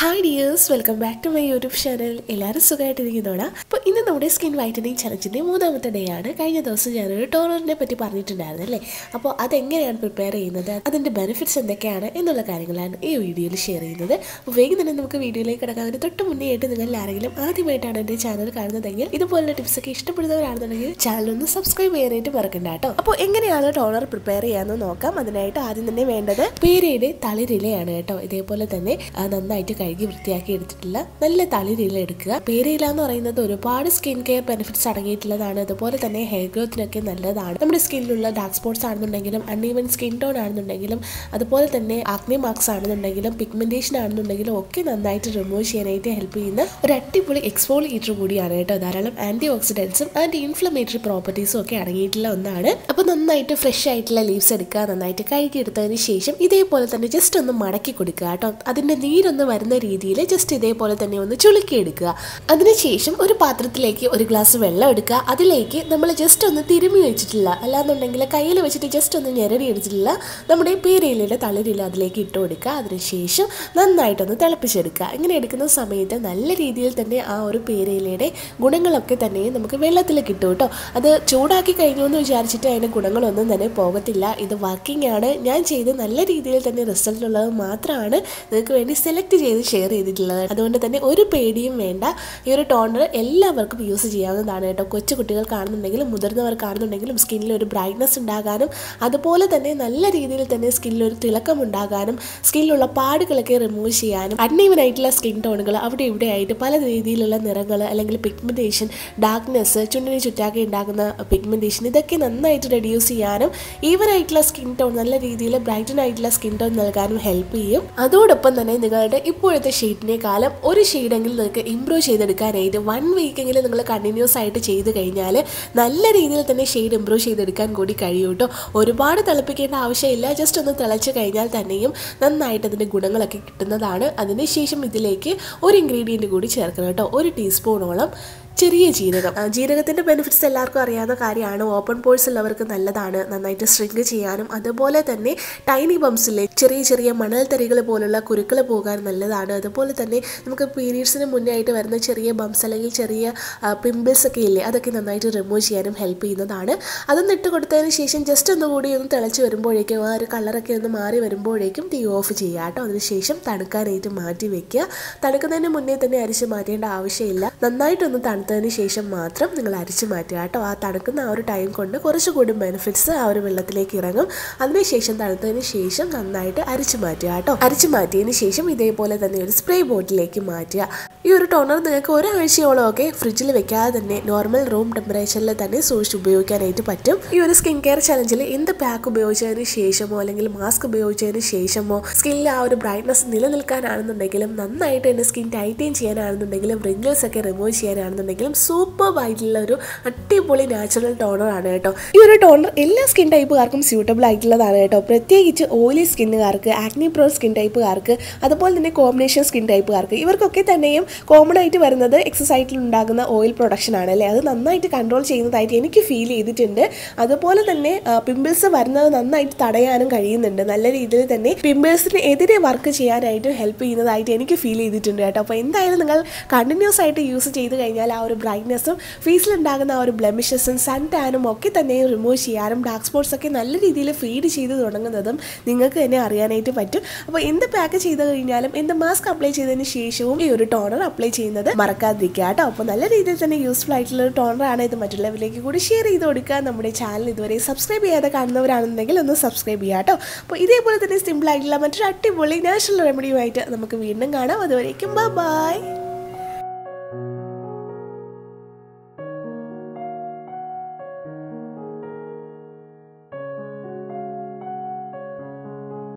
hi dears welcome back to my YouTube channel എല്ലാവരും സുഖമായിട്ടിരിക്കുന്നോടാ അപ്പോൾ ഇന്ന് നമ്മുടെ സ്കിൻ വൈറ്റനിങ് ചലഞ്ചിൻ്റെ മൂന്നാമത്തെ ഡേ ആണ് കഴിഞ്ഞ ദിവസം ഞാനൊരു ടോണറിനെ പറ്റി പറഞ്ഞിട്ടുണ്ടായിരുന്നു അല്ലേ അപ്പോൾ അതെങ്ങനെയാണ് പ്രിപ്പയർ ചെയ്യുന്നത് അതിൻ്റെ ബെനിഫിറ്റ്സ് എന്തൊക്കെയാണ് എന്നുള്ള കാര്യങ്ങളാണ് ഈ വീഡിയോയിൽ ഷെയർ ചെയ്യുന്നത് അപ്പോൾ വേഗം തന്നെ നമുക്ക് വീഡിയോയിലേക്ക് കിടക്കാൻ അതിന് തൊട്ട് മുന്നേ ആയിട്ട് നിങ്ങൾ ആരെങ്കിലും ആദ്യമായിട്ടാണ് എൻ്റെ ചാനൽ കാണുന്നതെങ്കിൽ ഇതുപോലുള്ള ടിപ്സൊക്കെ ഇഷ്ടപ്പെടുന്നവരാണെന്നുണ്ടെങ്കിൽ ചാനൽ ഒന്ന് സബ്സ്ക്രൈബ് ചെയ്യാനായിട്ട് മറക്കണ്ട കേട്ടോ അപ്പോൾ എങ്ങനെയാണ് ടോണർ പ്രിപ്പയർ ചെയ്യാമെന്ന് നോക്കാം അതിനായിട്ട് ആദ്യം തന്നെ വേണ്ടത് പേരയുടെ തളിരിലയാണ് കേട്ടോ ഇതേപോലെ തന്നെ ആ, നന്നായിട്ട് കഴുകി വൃത്തിയാക്കി എടുത്തിട്ടുള്ള നല്ല തളിരില എടുക്കുക പേരയില എന്ന് പറയുന്നത് ഒരുപാട് സ്കിൻ കെയർ ബെനിഫിറ്റ്സ് അടങ്ങിയിട്ടുള്ളതാണ് അതുപോലെ തന്നെ ഹെയർ ഗ്രോത്തിനൊക്കെ നല്ലതാണ് നമ്മുടെ സ്കിന്നിലുള്ള ഡാർക്ക് സ്പോട്ട്സ് ആണെന്നുണ്ടെങ്കിലും അൺഈവൻ സ്കിൻ ടോൺ ആണെന്നുണ്ടെങ്കിലും അതുപോലെ തന്നെ ആക്നി മാർക്സ് ആണെന്നുണ്ടെങ്കിലും പിഗ്മെന്റേഷൻ ആണെന്നുണ്ടെങ്കിലും ഒക്കെ നന്നായിട്ട് റിമൂവ് ചെയ്യാനായിട്ട് ഹെൽപ്പ് ചെയ്യുന്ന ഒരു അടിപൊളി എക്സ്ഫോളിയേറ്റർ കൂടിയാണ് കേട്ടോ ധാരാളം ആന്റി ഓക്സിഡൻസും ആന്റി ഇൻഫ്ലമേറ്ററി പ്രോപ്പർട്ടീസും ഒക്കെ അടങ്ങിയിട്ടുള്ള ഒന്നാണ് അപ്പോൾ നന്നായിട്ട് ഫ്രഷ് ആയിട്ടുള്ള ലീവ്സ് എടുക്കുക നന്നായിട്ട് കഴുകി എടുത്തതിന് ശേഷം ഇതേപോലെ തന്നെ ജസ്റ്റ് ഒന്ന് മടക്കി കൊടുക്കുക കേട്ടോ അതിന്റെ നീരൊന്ന് വരുന്ന രീതിയിൽ ജസ്റ്റ് ഇതേപോലെ തന്നെ ഒന്ന് ചുളുക്കി എടുക്കുക അതിനുശേഷം ഒരു പാത്രത്തിലേക്ക് ഒരു ഗ്ലാസ് വെള്ളം എടുക്കുക അതിലേക്ക് നമ്മൾ ജസ്റ്റ് ഒന്ന് തിരുമ്മി വെച്ചിട്ടില്ല അല്ലാന്നുണ്ടെങ്കിൽ കയ്യിൽ വെച്ചിട്ട് ജസ്റ്റ് ഒന്ന് ഞെരടി എടുത്തിട്ടില്ല നമ്മുടെ പേരയിലയുടെ തളിരില അതിലേക്ക് ഇട്ട് കൊടുക്കുക അതിനുശേഷം നന്നായിട്ടൊന്ന് തിളപ്പിച്ചെടുക്കുക ഇങ്ങനെ എടുക്കുന്ന സമയത്ത് നല്ല രീതിയിൽ തന്നെ ആ ഒരു പേരയിലയുടെ ഗുണങ്ങളൊക്കെ തന്നെ നമുക്ക് വെള്ളത്തിൽ കിട്ടും കേട്ടോ അത് ചൂടാക്കി കഴിഞ്ഞു എന്ന് വിചാരിച്ചിട്ട് അതിൻ്റെ ഗുണങ്ങളൊന്നും തന്നെ പോകത്തില്ല ഇത് വർക്കിംഗ് ആണ് ഞാൻ ചെയ്ത് നല്ല രീതിയിൽ തന്നെ റിസൾട്ട് ഉള്ളത് മാത്രമാണ് നിങ്ങൾക്ക് വേണ്ടി സെലക്ട് ചെയ്ത് ഷെയർ ചെയ്തിട്ടുള്ളത് അതുകൊണ്ട് തന്നെ ഒരു പേടിയും വേണ്ട ഈ ഒരു ടോണർ എല്ലാവർക്കും യൂസ് ചെയ്യാവുന്നതാണ് കേട്ടോ കൊച്ചു കുട്ടികൾക്കാണെന്നുണ്ടെങ്കിലും മുതിർന്നവർക്കാണെന്നുണ്ടെങ്കിലും സ്കിന്നിൽ ഒരു ബ്രൈറ്റ്നസ് ഉണ്ടാകാനും അതുപോലെ തന്നെ നല്ല രീതിയിൽ തന്നെ സ്കിന്നിൽ ഒരു തിളക്കം ഉണ്ടാകാനും സ്കിന്നിലുള്ള പാടുകളൊക്കെ റിമൂവ് ചെയ്യാനും അൺഈവൻ ആയിട്ടുള്ള സ്കിൻ ടോണുകൾ അവിടെ ഇവിടെ ആയിട്ട് പല രീതിയിലുള്ള നിറങ്ങൾ അല്ലെങ്കിൽ പിഗ്മെന്റേഷൻ ഡാർക്ക്നെസ് ചുണ്ടിന് ചുറ്റാക്കി ഉണ്ടാകുന്ന പിഗ്മെന്റേഷൻ ഇതൊക്കെ നന്നായിട്ട് റെഡ്യൂസ് ചെയ്യാനും ഈവൻ ആയിട്ടുള്ള സ്കിൻ ടോൺ നല്ല രീതിയിൽ ബ്രൈറ്റൻ ആയിട്ടുള്ള സ്കിൻ ടോൺ നൽകാനും ഹെൽപ്പ് ചെയ്യും അതോടൊപ്പം തന്നെ നിങ്ങളുടെ ഇപ്പോഴത്തെ ഷെയ്ഡിനേക്കാളും ഒരു ഷെയ്ഡെങ്കിലും നിങ്ങൾക്ക് ഇമ്പ്രൂവ് ചെയ്തെടുക്കാനായിട്ട് വൺ വീക്കെങ്കിലും നിങ്ങൾ കണ്ടിന്യൂസ് ആയിട്ട് ചെയ്ത് കഴിഞ്ഞാൽ നല്ല രീതിയിൽ തന്നെ ഷെയ്ഡ് ഇമ്പ്രൂവ് ചെയ്തെടുക്കാൻ കൂടി കഴിയും കേട്ടോ ഒരുപാട് തിളപ്പിക്കേണ്ട ആവശ്യമില്ല ജസ്റ്റ് ഒന്ന് തിളച്ച് കഴിഞ്ഞാൽ തന്നെയും നന്നായിട്ട് അതിൻ്റെ ഗുണങ്ങളൊക്കെ കിട്ടുന്നതാണ് അതിനുശേഷം ഇതിലേക്ക് ഒരു ഇൻഗ്രീഡിയൻറ്റ് കൂടി ചേർക്കണം കേട്ടോ ഒരു ടീസ്പൂണോളം ചെറിയ ജീരകം ആ, ജീരകത്തിന്റെ ബെനിഫിറ്റ്സ് എല്ലാവർക്കും അറിയാവുന്ന കാര്യമാണ് ഓപ്പൺ പോഴ്സ് ഉള്ളവർക്ക് നല്ലതാണ് നന്നായിട്ട് സ്ട്രിങ്ക് ചെയ്യാനും അതുപോലെ തന്നെ ടൈനി ബംസിലെ ചെറിയ ചെറിയ മണൽത്തരികൾ പോലുള്ള കുരുക്കൾ പോകാൻ നല്ലതാണ് അതുപോലെ തന്നെ നമുക്ക് പീരീഡ്സിന് മുന്നേ ആയിട്ട് വരുന്ന ചെറിയ ബംസ് അല്ലെങ്കിൽ ചെറിയ പിമ്പിൾസ് ഒക്കെ ഇല്ലേ അതൊക്കെ നന്നായിട്ട് റിമൂവ് ചെയ്യാനും ഹെൽപ്പ് ചെയ്യുന്നതാണ് അതൊന്ന് ഇട്ട് കൊടുത്തതിന് ശേഷം ജസ്റ്റ് ഒന്നുകൂടി ഒന്ന് തിളച്ച് വരുമ്പോഴേക്കും ആ ഒരു കളറൊക്കെ ഒന്ന് മാറി വരുമ്പോഴേക്കും തീ ഓഫ് ചെയ്യുക കേട്ടോ അതിനുശേഷം തണുക്കാനായിട്ട് മാറ്റി വെക്കുക തണുക്കുന്നതിന് മുന്നേ തന്നെ അരിച്ച് മാറ്റേണ്ട ആവശ്യമില്ല നന്നായിട്ടൊന്ന് തണുത്തതിന് ശേഷം മാത്രം നിങ്ങൾ അരിച്ച് മാറ്റുക കേട്ടോ ആ തണുക്കുന്ന ആ ഒരു ടൈം കൊണ്ട് കുറച്ചുകൂടി ബെനിഫിറ്റ്സ് ആ ഒരു വെള്ളത്തിലേക്ക് ഇറങ്ങും അതിനുശേഷം തണുത്തതിന് ശേഷം നന്നായിട്ട് അരിച്ച് മാറ്റുക കേട്ടോ അരിച്ച് മാറ്റിയതിന് ശേഷം ഇതേപോലെ തന്നെ ഒരു സ്പ്രേ ബോട്ടിലേക്ക് മാറ്റുക ഈ ഒരു ടോണർ നിങ്ങൾക്ക് ഒരാഴ്ചയോളം ഒക്കെ ഫ്രിഡ്ജിൽ വെക്കാതെ തന്നെ നോർമൽ റൂം ടെമ്പറേച്ചറിൽ തന്നെ സൂക്ഷിച്ച് ഉപയോഗിക്കാനായിട്ട് പറ്റും ഈ ഒരു സ്കിൻ കെയർ ചലഞ്ചിൽ എന്ത് പാക്ക് ഉപയോഗിച്ചതിന് ശേഷമോ അല്ലെങ്കിൽ മാസ്ക് ഉപയോഗിച്ചതിന് ശേഷമോ സ്കിന്നിൽ ആ ഒരു ബ്രൈറ്റ്നസ് നിലനിൽക്കാനാണെന്നുണ്ടെങ്കിലും നന്നായിട്ട് തന്നെ സ്കിൻ ടൈറ്റൈൻ ചെയ്യാനാണെന്നുണ്ടെങ്കിലും റിങ്കിൾസ് ഒക്കെ റിമൂവ് ചെയ്യാനാണെന്നുണ്ടെങ്കിലും സൂപ്പർ ആയിട്ടുള്ള ഒരു അടിപൊളി നാച്ചുറൽ ടോണർ ആണ് കേട്ടോ ഈ ഒരു ടോണർ എല്ലാ സ്കിൻ ടൈപ്പുകാർക്കും സ്യൂട്ടബിൾ ആയിട്ടുള്ളതാണ് കേട്ടോ പ്രത്യേകിച്ച് ഓയിലി സ്കിന്നുകാർക്ക് ആക്നി പ്രോ സ്കിൻ ടൈപ്പുകാർക്ക് അതുപോലെ തന്നെ കോമ്പിനേഷൻ സ്കിൻ ടൈപ്പുകാർക്ക് ഇവർക്കൊക്കെ തന്നെയും കോമൺ ആയിട്ട് വരുന്നത് എക്സസൈറ്റിൽ ഉണ്ടാകുന്ന ഓയിൽ പ്രൊഡക്ഷൻ ആണ് അല്ലേ അത് നന്നായിട്ട് കൺട്രോൾ ചെയ്യുന്നതായിട്ട് എനിക്ക് ഫീൽ ചെയ്തിട്ടുണ്ട് അതുപോലെ തന്നെ പിമ്പിൾസ് വരുന്നത് നന്നായിട്ട് തടയാനും കഴിയുന്നുണ്ട് നല്ല രീതിയിൽ തന്നെ പിമ്പിൾസിന് എതിരെ വർക്ക് ചെയ്യാനായിട്ട് ഹെൽപ്പ് ചെയ്യുന്നതായിട്ട് എനിക്ക് ഫീൽ ചെയ്തിട്ടുണ്ട് കേട്ടോ അപ്പോൾ എന്തായാലും നിങ്ങൾ കണ്ടിന്യൂസ് ആയിട്ട് യൂസ് ചെയ്ത് കഴിഞ്ഞാൽ ആ ഒരു ബ്രൈറ്റ്നസ്സും ഫേസിൽ ഉണ്ടാകുന്ന ആ ഒരു ബ്ലെമിഷസും സൺ ടാനും ഒക്കെ തന്നെ റിമൂവ് ചെയ്യാനും ഡാർക്ക് സ്പോട്ട്സ് ഒക്കെ നല്ല രീതിയിൽ ഫീഡ് ചെയ്ത് തുടങ്ങുന്നതും നിങ്ങൾക്ക് തന്നെ അറിയാനായിട്ട് പറ്റും അപ്പോൾ എന്ത് പാക്ക് ചെയ്ത് കഴിഞ്ഞാലും എന്ത് മാസ്ക് അപ്ലൈ ചെയ്തതിന് ശേഷവും ഈ ഒരു ടോണർ അപ്ലൈ ചെയ്യുന്നത് മറക്കാതിരിക്കുക കേട്ടോ അപ്പോൾ നല്ല രീതിയിൽ തന്നെ യൂസ്ഫുൾ ആയിട്ടുള്ള ഒരു ടോണറാണ് ഇത് മറ്റുള്ളവരിലേക്ക് കൂടി ഷെയർ ചെയ്ത് കൊടുക്കുക നമ്മുടെ ചാനൽ ഇതുവരെ സബ്സ്ക്രൈബ് ചെയ്യാതെ കാണുന്നവരാണെന്നുണ്ടെങ്കിൽ ഒന്ന് സബ്സ്ക്രൈബ് ചെയ്യുക കേട്ടോ അപ്പോൾ ഇതേപോലെ തന്നെ സിമ്പിൾ ആയിട്ടുള്ള മറ്റൊരു അടിപൊളി നാച്ചുറൽ റെമഡിയുമായിട്ട് നമുക്ക് വീണ്ടും കാണാം അതുവരേക്കും ബൈ